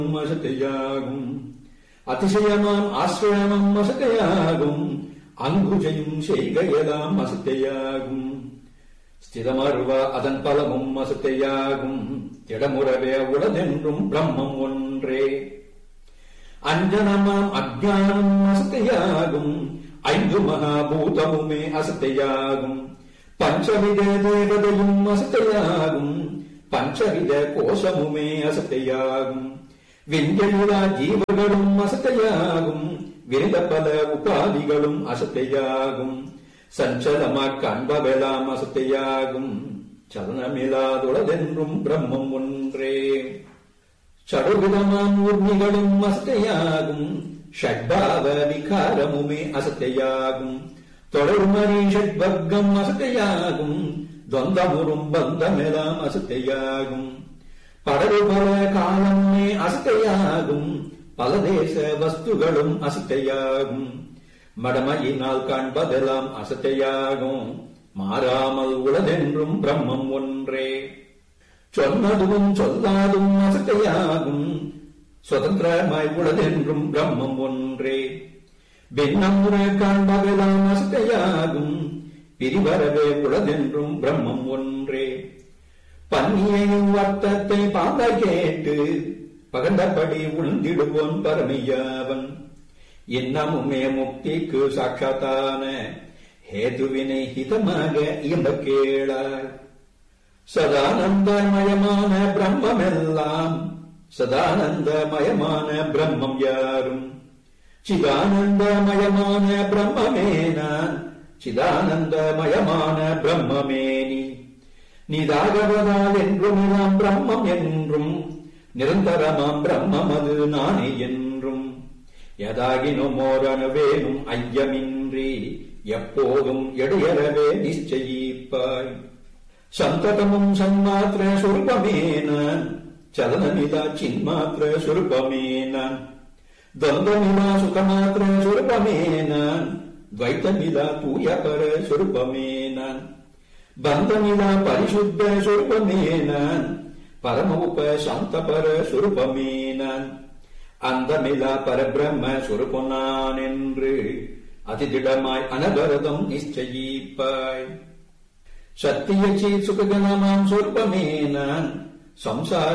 அசத்தையாகும் அதிசயமாம் ஆசிரமம் அசத்தையாகும் அங்குஜையும் செய்கையெல்லாம் அசத்தையாகும் ஸ்திரமருவ அதன் பலமும் அசத்தையாகும் திடமுறவே உளதென்றும் பிரம்மம் ஒன்றே அஞ்சனமாம் அஜானம் அசத்தையாகும் ஐந்து மகாபூதமுமே அசத்தையாகும் பஞ்சவித தேவதையும் அசத்தையாகும் பஞ்சவித கோஷமுமே அசத்தையாகும் விஞ்சலுடா ஜீவர்களும் அசத்தையாகும் விருத பல உபாதிகளும் அசத்தையாகும் சஞ்சலமா காண்பவெல்லாம் அசத்தையாகும் சலனமில்லாதுளதென்றும் பிரம்மம் ஒன்றே சடுவிதமாம் ஊர்மிகளும் அசத்தையாகும் ஷட்பாவ விகாரமுமே அசத்தையாகும் தொடர்மணி ஷட்வர்க்கம் அசத்தையாகும் தொந்தமுறும் பந்தமெல்லாம் அசத்தையாகும் படகு பல காலமே அசத்தையாகும் பல தேச வஸ்துகளும் அசத்தையாகும் மடமையினால் காண்பதெல்லாம் அசத்தையாகும் மாறாமல் உளதென்றும் பிரம்மம் ஒன்றே சொன்னதும் சொல்லாதும் அசத்தையாகும் சுதந்திரமாய் உளதென்றும் பிரம்மம் ஒன்றே பின்னமுற காண்பதெல்லாம் அசத்தையாகும் பிரிவரவே உளதென்றும் பிரம்மம் ஒன்றே பன்னியையும் வர்த்தத்தை பாம்ப கேட்டு பகந்தபடி உழ்ந்திடுவோன் பரமையாவன் இன்னமுமே முக்திக்கு சாட்சாத்தான ஹேதுவினை ஹிதமாக இயம்ப கேளாய் சதானந்தமயமான பிரம்மெல்லாம் சதானந்தமயமான பிரம்மம் யாரும் சிதானந்தமயமான பிரம்மமே நான் சிதானந்தமயமான பிரம்மமே நீ நிதாகவதால் என்றும் எல்லாம் பிரம்மம் என்றும் நிரந்தரமாம் பிரம்மம் அது நானே என்றும் எதாகினும் ஓரணுவேனும் ஐயமின்றி எப்போதும் எடையறவே நிச்சயிப்பாய் சந்ததமும் சன்மாத்திர சுரூபமே நான் சலனமிதா சின்மாத்திர சுரூபமே நான் துவந்தமிதா சுகமாத்திர சுரூபமே நான் துவைத்தமிதா தூயபர சுரூபமே நான் பந்தமிதா பரிசுத்த சுரூபமே நான் பரம உப சாந்தபர சுரூபமே நான் அந்தமிலா பரபிரம்ம சுரூபம் நான் என்று அதிதிடமாய் அனவரதம் நிச்சயிப்பாய் சத்திய சீ சுககணமாம் சொற்பமே நான் சம்சார